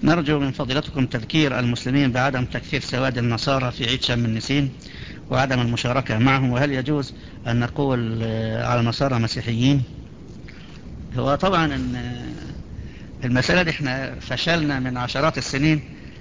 نرجو من فضيلتكم تذكير المسلمين بعدم تكثير سواد النصارى في عيد شم النسيم وعدم المشاركة معهم وهل يجوز أن نقول على النصارى مسيحيين هو طبعا إن المسألة دي احنا فشلنا من عشرات السنين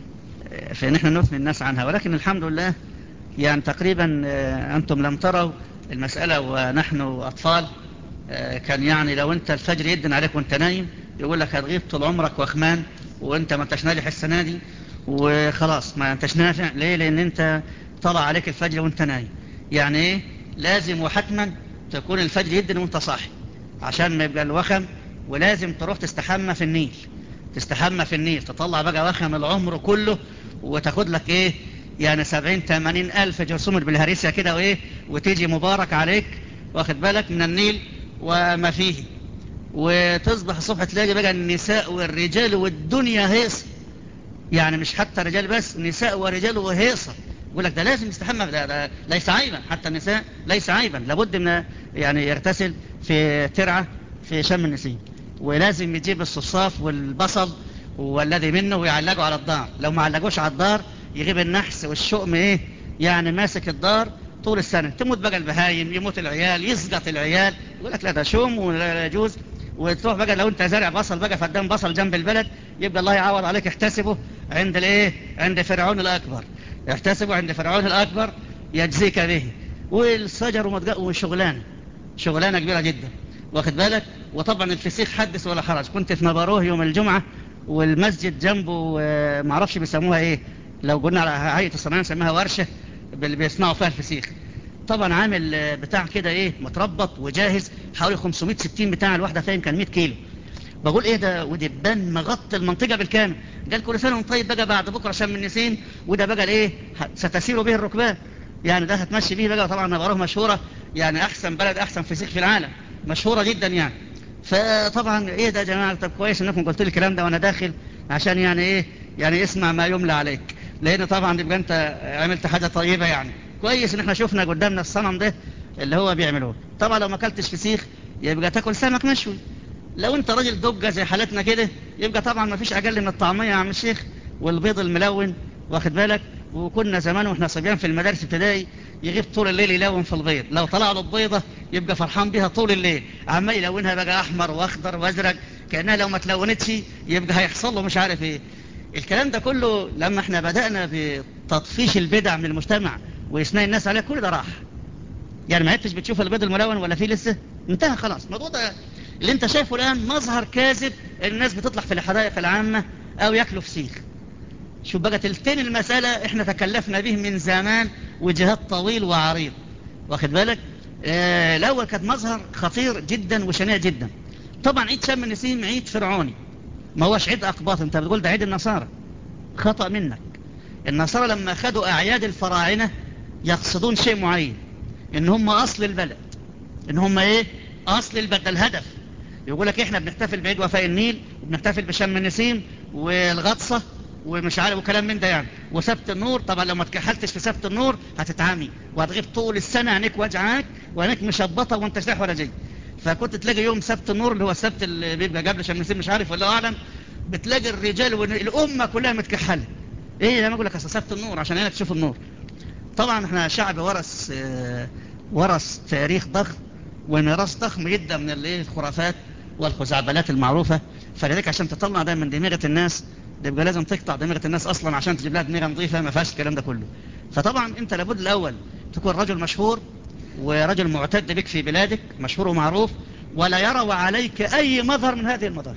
في ان احنا نثني الناس عنها ولكن الحمد لله يعني تقريبا أنتم لم تروا المسألة ونحن أطفال كان يعني لو أنت الفجر يدن عليك وأنت نايم يقول لك هتغيب طول عمرك وخمان وأنت ما انتش ناجح السنة دي وخلاص ما انتش نافع ليه لأن أنت طلع عليك الفجر وأنت نايم يعني إيه لازم وحتما تكون الفجر يدن وأنت صاحي عشان ما يبقى الوخم ولازم تروح تستحمى في النيل تستحمى في النيل تطلع بقى وخم العمر كله وتاخد لك ايه يعني سبعين تمانين ألف جرثومة بالهريسة كده وإيه وتيجي مبارك عليك واخد بالك من النيل وما فيه وتصبح الصبح تلاقي بقى النساء والرجال والدنيا هيصة يعني مش حتى رجال بس نساء ورجال وهيصة يقول لك ده لازم يستحمى ده, ده ليس عيبا حتى النساء ليس عيبا لابد من يعني يغتسل في ترعة في شم النسيم ولازم يجيب الصفصاف والبصل والذي منه ويعلقه على الدار لو ما علقوش على الدار يغيب النحس والشؤم ايه يعني ماسك الدار طول السنة تموت بقى البهايم يموت العيال يسقط العيال يقول لك لا ده شوم ولا يجوز وتروح بقى لو انت زارع بصل بقى فقدام بصل جنب البلد يبقى الله يعوض عليك احتسبه عند الايه عند فرعون الاكبر احتسبه عند فرعون الاكبر يجزيك به والشجر وشغلانه شغلانه كبيره جدا واخد بالك وطبعا الفسيخ حدث ولا حرج كنت في مباروه يوم الجمعه والمسجد جنبه معرفش بيسموها ايه لو قلنا على هيئة الصناعة نسميها ورشة اللي بيصنعوا فيها الفسيخ طبعا عامل بتاع كده ايه متربط وجاهز حوالي 560 بتاع الواحدة فاهم كان 100 كيلو بقول ايه ده ودبان مغطي المنطقة بالكامل قال كل سنة طيب بقى بعد بكرة شم النسيم وده بقى الايه ستسير به الركبان يعني ده هتمشي به بقى طبعا نبروه مشهورة يعني احسن بلد احسن فسيخ في العالم مشهورة جدا يعني فطبعا ايه ده يا جماعة طب كويس انكم قلت لي الكلام ده وانا داخل عشان يعني ايه يعني اسمع ما يملى عليك لان طبعا يبقى انت عملت حاجة طيبة يعني كويس ان احنا شفنا قدامنا الصنم ده اللي هو بيعملوه طبعا لو ما اكلتش فسيخ يبقى تاكل سمك مشوي لو انت راجل دجة زي حالتنا كده يبقى طبعا ما فيش اقل من الطعمية يا عم الشيخ والبيض الملون واخد بالك وكنا زمان واحنا صبيان في المدارس ابتدائي يغيب طول الليل يلون في البيض لو طلع له البيضة يبقى فرحان بها طول الليل عمال يلونها بقى احمر واخضر وازرق كأنها لو ما تلونتش يبقى هيحصل له مش عارف ايه الكلام ده كله لما احنا بدأنا بتطفيش البدع من المجتمع وإثناء الناس عليه كل ده راح يعني ما عدتش بتشوف البيض الملون ولا فيه لسه انتهى خلاص الموضوع ده اللي انت شايفه الآن مظهر كاذب الناس بتطلع في الحدائق العامة او ياكلوا فسيخ شوف بقى تلتين المسألة احنا تكلفنا به من زمان وجهات طويل وعريض واخد بالك اه الاول كانت مظهر خطير جدا وشنيع جدا طبعا عيد شم النسيم عيد فرعوني ما هوش عيد أقباط انت بتقول ده عيد النصارى خطأ منك النصارى لما خدوا أعياد الفراعنة يقصدون شيء معين ان هم أصل البلد ان هم ايه أصل البلد الهدف يقول لك احنا بنحتفل بعيد وفاء النيل وبنحتفل بشم النسيم والغطسة ومش عارف وكلام من ده يعني وسبت النور طبعا لو ما تكحلتش في سبت النور هتتعامي وهتغيب طول السنة عينيك وجعاك وعينيك مشبطة وانت شايف ولا جاي فكنت تلاقي يوم سبت النور اللي هو السبت اللي بيبقى قبل شم النسيم مش عارف ولا اعلم بتلاقي الرجال والامه كلها متكحله ايه انا اقول لك اصل سبت النور عشان عينك تشوف النور طبعا احنا شعب ورث اه ورث تاريخ ضخم وميراث ضخم جدا من الايه الخرافات والخزعبلات المعروفه فلذلك عشان تطلع ده من دماغه الناس يبقى لازم تقطع دماغه الناس اصلا عشان تجيب لها دماغه نظيفه ما فيهاش الكلام ده كله فطبعا انت لابد الاول تكون رجل مشهور ورجل معتد بك في بلادك مشهور ومعروف ولا يروا عليك أي مظهر من هذه المظاهر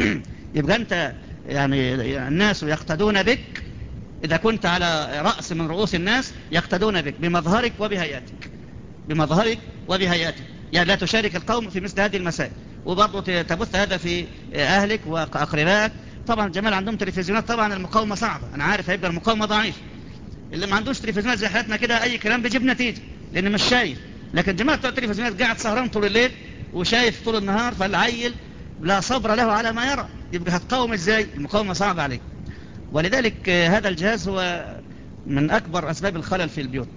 يبقى أنت يعني الناس يقتدون بك إذا كنت على رأس من رؤوس الناس يقتدون بك بمظهرك وبهيئتك بمظهرك وبهيئتك يعني لا تشارك القوم في مثل هذه المسائل وبرضه تبث هذا في أهلك وأقربائك طبعا الجمال عندهم تلفزيونات طبعا المقاومة صعبة أنا عارف هيبقى المقاومة ضعيف اللي ما عندوش تلفزيونات زي حالتنا كده أي كلام بيجيب نتيجة لأن مش شايف لكن جماعة بتوع التلفزيونات قاعد سهران طول الليل وشايف طول النهار فالعيل لا صبر له على ما يرى يبقى هتقاوم ازاي المقاومة صعبة عليك ولذلك هذا الجهاز هو من أكبر أسباب الخلل في البيوت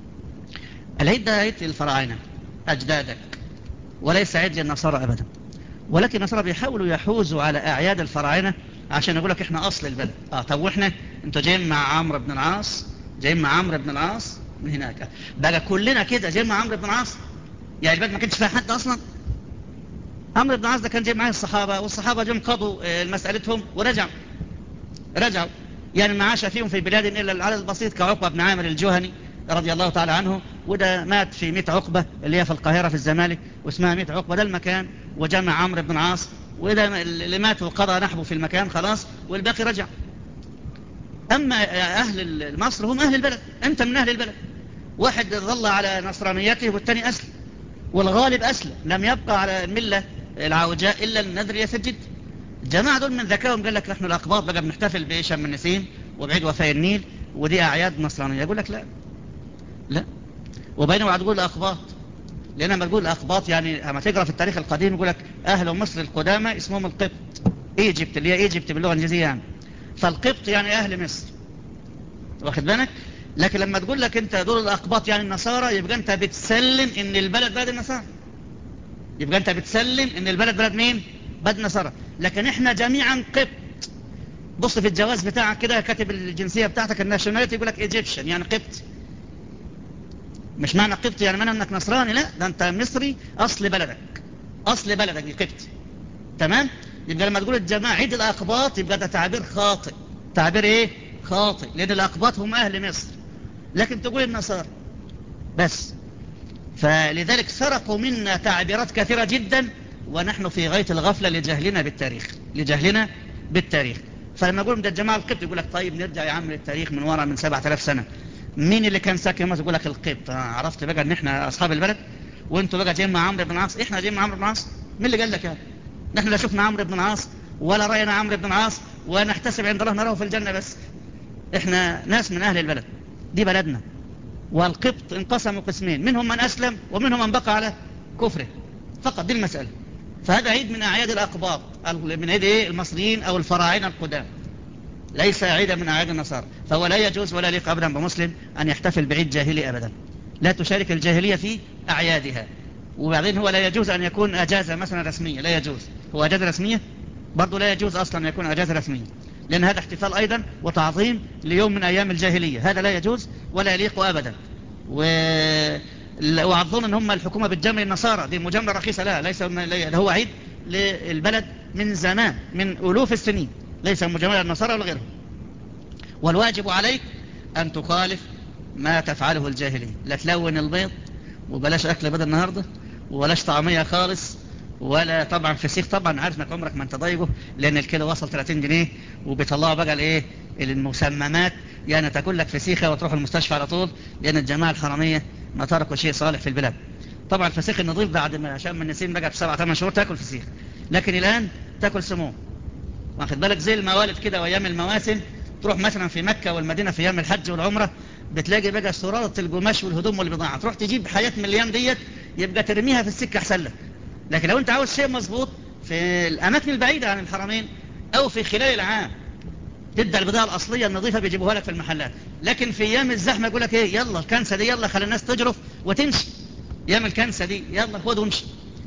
العيد ده عيد الفراعنة أجدادك وليس عيد للنصارى أبدا ولكن النصارى بيحاولوا يحوزوا على أعياد الفراعنة عشان يقول لك احنا اصل البلد اه طب واحنا انتوا جايين مع عمرو بن العاص جايين مع عمرو بن العاص من هناك بقى كلنا كده جايين مع عمرو بن العاص يعني البلد ما كانش فيها حد اصلا عمرو بن العاص ده كان جاي معاه الصحابه والصحابه جم قضوا آه، مسالتهم ورجعوا رجعوا يعني ما عاش فيهم في بلاد الا العدد البسيط كعقبه بن عامر الجهني رضي الله تعالى عنه وده مات في 100 عقبة اللي هي في القاهرة في الزمالك واسمها 100 عقبة ده المكان وجمع عمرو بن عاص وده اللي مات وقضى نحبه في المكان خلاص والباقي رجع أما أهل مصر هم أهل البلد أنت من أهل البلد واحد ظل على نصرانيته والتاني أسلم والغالب أسلم لم يبقى على الملة العوجاء إلا النذر يسجد الجماعة دول من ذكائهم قال لك نحن الأقباط بقى بنحتفل بشم النسيم وبعيد وفاء النيل ودي أعياد نصرانية يقول لك لا لا وبينما تقول الأقباط لأن لما تقول الأقباط يعني لما تقرأ في التاريخ القديم يقول لك أهل مصر القدامى اسمهم القبط إيجيبت اللي هي إيجيبت باللغة الإنجليزية يعني فالقبط يعني أهل مصر واخد بالك لكن لما تقول لك أنت دول الأقباط يعني النصارى يبقى أنت بتسلم إن البلد بلد النصارى يبقى أنت بتسلم إن البلد بلد مين بلد النصارى لكن إحنا جميعا قبط بص في الجواز بتاعك كده كاتب الجنسية بتاعتك الناشوناليتي يقول لك ايجيبشن يعني قبط مش معنى قبط يعني معنى انك نصراني لا ده انت مصري اصل بلدك اصل بلدك دي قبط تمام يبقى لما تقول الجماعة عيد الاقباط يبقى ده تعبير خاطئ تعبير ايه خاطئ لان الاقباط هم اهل مصر لكن تقول النصارى بس فلذلك سرقوا منا تعبيرات كثيرة جدا ونحن في غاية الغفلة لجهلنا بالتاريخ لجهلنا بالتاريخ فلما نقول ده الجماعة القبط يقول لك طيب نرجع يا عم للتاريخ من ورا من 7000 سنة مين اللي كان ساكن مصر يقول لك القبط عرفت بقى ان احنا اصحاب البلد وانتوا بقى جايين مع عمرو بن العاص احنا جايين مع عمرو بن العاص مين اللي قال لك هذا نحن لا شفنا عمرو بن العاص ولا راينا عمرو بن العاص ونحتسب عند الله نراه في الجنة بس احنا ناس من اهل البلد دي بلدنا والقبط انقسموا قسمين منهم من اسلم ومنهم من بقى على كفره فقط دي المسألة فهذا عيد من اعياد الاقباط من عيد ايه المصريين او الفراعنة القدام ليس عيدا من أعياد النصارى فهو لا يجوز ولا يليق أبدا بمسلم أن يحتفل بعيد جاهلي أبدا لا تشارك الجاهلية في أعيادها وبعدين هو لا يجوز أن يكون أجازة مثلا رسمية لا يجوز هو أجازة رسمية برضو لا يجوز أصلا أن يكون أجازة رسمية لأن هذا احتفال أيضا وتعظيم ليوم من أيام الجاهلية هذا لا يجوز ولا يليق أبدا و... وعظون أن هم الحكومة بتجمع النصارى دي مجاملة رخيصة لا ليس هو عيد للبلد من زمان من ألوف السنين ليس مجاملة النصارى ولا غيرهم والواجب عليك أن تخالف ما تفعله الجاهلية لا تلون البيض وبلاش أكل بدل النهاردة وبلاش طعمية خالص ولا طبعا فسيخ طبعا عارف انك عمرك ما انت ضايقه لان الكيلو وصل 30 جنيه وبيطلعوا بقى الايه المسممات يعني تاكل لك فسيخه وتروح المستشفى على طول لان الجماعه الحراميه ما تركوا شيء صالح في البلاد طبعا الفسيخ النظيف بعد ما عشان من النسيم بقى بسبعة ثمان شهور تاكل فسيخ لكن الان تاكل سموم واخد بالك زي الموالد كده وايام المواسم تروح مثلا في مكة والمدينة في ايام الحج والعمرة بتلاقي بقى سرارة القماش والهدوم والبضاعة تروح تجيب حياة من الايام ديت يبقى ترميها في السكة احسن لك لكن لو انت عاوز شيء مظبوط في الاماكن البعيدة عن الحرمين او في خلال العام تبدا البضاعة الاصلية النظيفة بيجيبوها لك في المحلات لكن في ايام الزحمة يقول لك ايه يلا الكنسة دي يلا خلي الناس تجرف وتمشي ايام الكنسة دي يلا خد وامشي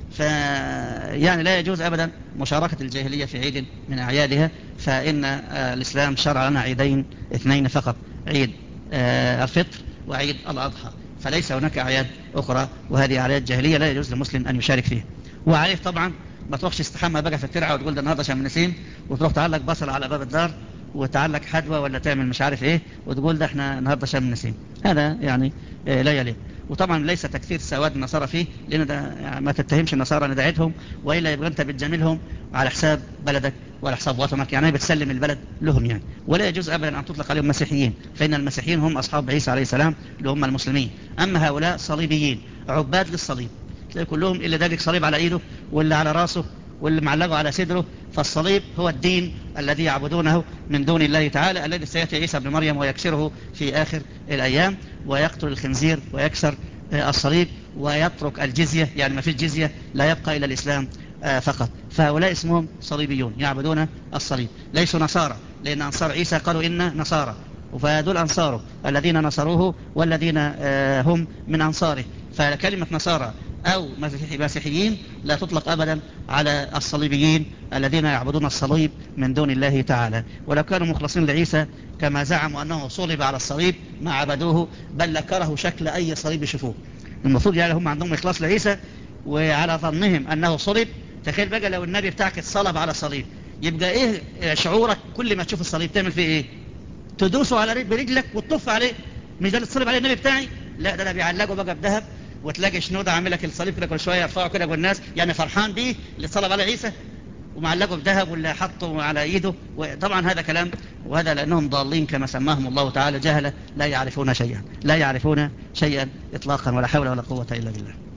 فيعني لا يجوز أبدا مشاركة الجاهلية في عيد من أعيادها فإن الإسلام شرع لنا عيدين اثنين فقط عيد الفطر وعيد الأضحى فليس هناك أعياد أخرى وهذه أعياد جاهلية لا يجوز للمسلم أن يشارك فيها وعليه طبعا ما تروحش استحمى بقى في الترعة وتقول ده النهارده شم نسيم وتروح تعلق بصل على باب الدار وتعلق حدوة ولا تعمل مش عارف ايه وتقول ده احنا النهارده شم نسيم هذا يعني لا يليق وطبعا ليس تكثير سواد النصارى فيه لان ده يعني ما تتهمش النصارى ندعتهم والا يبقى انت بتجاملهم على حساب بلدك وعلى حساب وطنك يعني بتسلم البلد لهم يعني ولا يجوز ابدا ان تطلق عليهم مسيحيين فان المسيحيين هم اصحاب عيسى عليه السلام اللي هم المسلمين اما هؤلاء صليبيين عباد للصليب تلاقي كلهم اللي دالك صليب على ايده واللي على راسه واللي معلقه على صدره فالصليب هو الدين الذي يعبدونه من دون الله تعالى الذي سيأتي عيسى بن مريم ويكسره في آخر الأيام ويقتل الخنزير ويكسر الصليب ويترك الجزية يعني ما فيش جزية لا يبقى إلى الإسلام فقط فهؤلاء اسمهم صليبيون يعبدون الصليب ليسوا نصارى لأن أنصار عيسى قالوا إن نصارى فدول أنصاره الذين نصروه والذين هم من أنصاره فكلمة نصارى أو مسيحيين لا تطلق أبدا على الصليبيين الذين يعبدون الصليب من دون الله تعالى ولو كانوا مخلصين لعيسى كما زعموا أنه صلب على الصليب ما عبدوه بل لكره شكل أي صليب يشوفوه المفروض يعني هم عندهم إخلاص لعيسى وعلى ظنهم أنه صلب تخيل بقى لو النبي بتاعك اتصلب على صليب يبقى ايه شعورك كل ما تشوف الصليب تعمل فيه ايه تدوسه على برجلك وتطف عليه مش ده اللي اتصلب عليه النبي بتاعي لا ده انا بيعلقه بقى بذهب وتلاقي شنودة عامل لك الصليب كده كل شويه يرفعه كده والناس يعني فرحان بيه اللي اتصلب على عيسى ومعلقه بذهب واللي حطه على ايده وطبعا هذا كلام وهذا لانهم ضالين كما سماهم الله تعالى جهله لا يعرفون شيئا لا يعرفون شيئا اطلاقا ولا حول ولا قوه الا بالله